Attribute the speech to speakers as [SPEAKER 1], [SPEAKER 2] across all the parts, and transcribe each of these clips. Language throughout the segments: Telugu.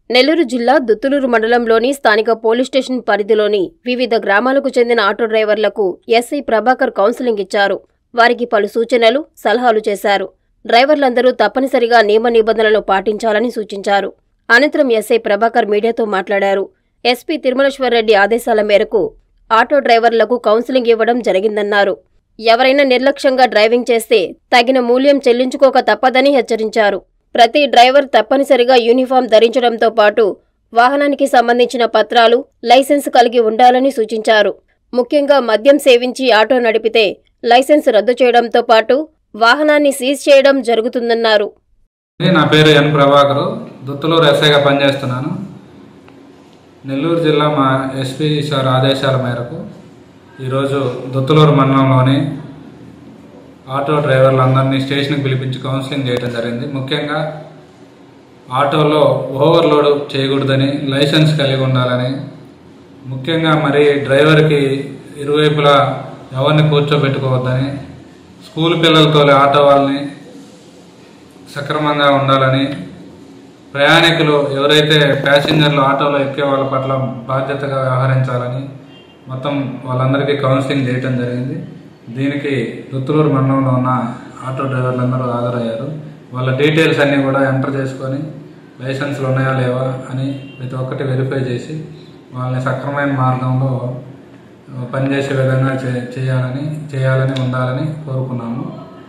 [SPEAKER 1] నెల్లూరు జిల్లా దుత్తులూరు మండలంలోని స్థానిక పోలీస్ స్టేషన్ పరిధిలోని వివిధ గ్రామాలకు చెందిన ఆటో డ్రైవర్లకు ఎస్ఐ ప్రభాకర్ కౌన్సిలింగ్ ఇచ్చారు వారికి పలు సూచనలు సలహాలు చేశారు డ్రైవర్లందరూ తప్పనిసరిగా నియమ నిబంధనలు పాటించాలని సూచించారు అనంతరం ఎస్ఐ ప్రభాకర్ మీడియాతో మాట్లాడారు ఎస్పీ తిరుమలేశ్వరరెడ్డి ఆదేశాల మేరకు ఆటో డ్రైవర్లకు కౌన్సిలింగ్ ఇవ్వడం జరిగిందన్నారు ఎవరైనా నిర్లక్ష్యంగా డ్రైవింగ్ చేస్తే తగిన మూల్యం చెల్లించుకోక తప్పదని హెచ్చరించారు ప్రతి డ్రైవర్ తప్పనిసరిగా యూనిఫామ్ ధరించడంతో పాటు వాహనానికి సంబంధించిన పత్రాలు లైసెన్స్ కలిగి ఉండాలని సూచించారు ముఖ్యంగా మద్యం సేవించి ఆటో నడిపితే లైసెన్స్ రద్దు చేయడంతో పాటు వాహనాన్ని సీజ్ చేయడం జరుగుతుందన్నారు
[SPEAKER 2] నా పేరు ఎన్ ప్రభాకర్ దుత్తలూరు ఎస్ఐగా పనిచేస్తున్నాను నెల్లూరు జిల్లా మా ఎస్పీ సార్ ఆదేశాల మేరకు ఈరోజు దుత్తలూరు మండలంలోని ఆటో డ్రైవర్లందరినీ స్టేషన్కి పిలిపించి కౌన్సిలింగ్ చేయడం జరిగింది ముఖ్యంగా ఆటోలో ఓవర్లోడ్ చేయకూడదని లైసెన్స్ కలిగి ఉండాలని ముఖ్యంగా మరి డ్రైవర్కి ఇరువైపులా ఎవరిని కూర్చోబెట్టుకోవద్దని స్కూల్ పిల్లలతో ఆటో వాళ్ళని సక్రమంగా ఉండాలని ప్రయాణికులు ఎవరైతే ప్యాసింజర్లు ఆటోలో ఎక్కే వాళ్ళ పట్ల బాధ్యతగా వ్యవహరించాలని మొత్తం వాళ్ళందరికీ కౌన్సిలింగ్ చేయటం జరిగింది దీనికి రుత్తులూరు మండలంలో ఉన్న ఆటో డ్రైవర్లందరూ హాజరయ్యారు వాళ్ళ డీటెయిల్స్ అన్నీ కూడా ఎంటర్ చేసుకొని లైసెన్స్లు ఉన్నాయా లేవా అని ప్రతి ఒక్కటి వెరిఫై చేసి వాళ్ళని సక్రమైన మార్గంలో ఆ, పనిచేసే విధంగా చే- చేయాలని చేయాలని ఉండాలని కోరుకున్నాము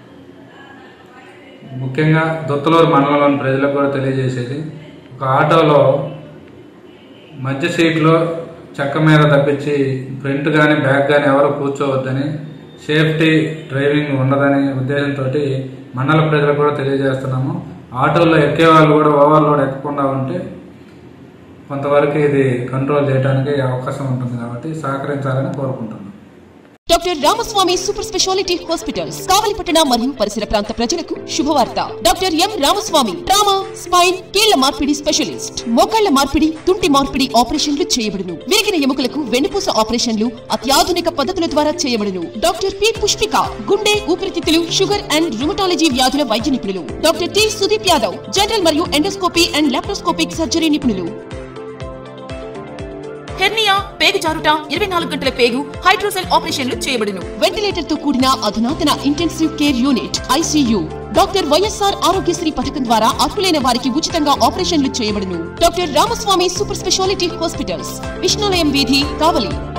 [SPEAKER 2] ముఖ్యంగా దొత్తలూరు మండలంలోని ప్రజలకు కూడా తెలియజేసేది ఒక ఆటోలో మధ్య సీట్లో చెక్క మీద తప్పించి ఫ్రంట్ కానీ బ్యాక్ కానీ ఎవరు కూర్చోవద్దని సేఫ్టీ డ్రైవింగ్ ఉండదని ఉద్దేశంతో మండల ప్రజలకు కూడా తెలియజేస్తున్నాము ఆటోల్లో ఎక్కే వాళ్ళు కూడా ఓవర్లోడ్ ఎక్కకుండా ఉంటే కొంతవరకు ఇది కంట్రోల్ చేయడానికి అవకాశం ఉంటుంది కాబట్టి సహకరించాలని కోరుకుంటున్నాం
[SPEAKER 3] doctor Ramaswamy super speciality hospitals కావలిపట్టణ మరియు పరిసర ప్రాంత ప్రజలకు శుభవార్త doctor M Ramaswamy trauma spine కీళ్ల మార్పిడి స్పెషలిస్ట్ మోకాళ్ల మార్పిడి తుంటి మార్పిడి ఆపరేషన్లు చేయబడును విరిగిన ఎముకలకు వెన్నుపూస ఆపరేషన్లు అత్యాధునిక పద్ధతుల ద్వారా చేయబడును డాక్టర్ పి పుష్పిక గుండె ఊపిరితిత్తులు షుగర్ అండ్ రుమటాలజీ వ్యాధుల వైద్య నిపుణులు doctor T Sudeep Yadav general మరియు ఎండోస్కోపీ అండ్ లాప్రోస్కోపిక్ సర్జరీ నిపుణులు హెర్నియా పేగు జారుట ఇరవై నాలుగు గంటల పేగు హైడ్రోసెల్ ఆపరేషన్లు చేయబడును వెంటిలేటర్ తో కూడిన అధునాతన intensive care unit ICU doctor YSR Aarogyasri పథకం ద్వారా అర్హులైన వారికి ఉచితంగా ఆపరేషన్లు చేయబడును doctor Ramaswamy super speciality hospitals విష్ణులయం వీధి కావలి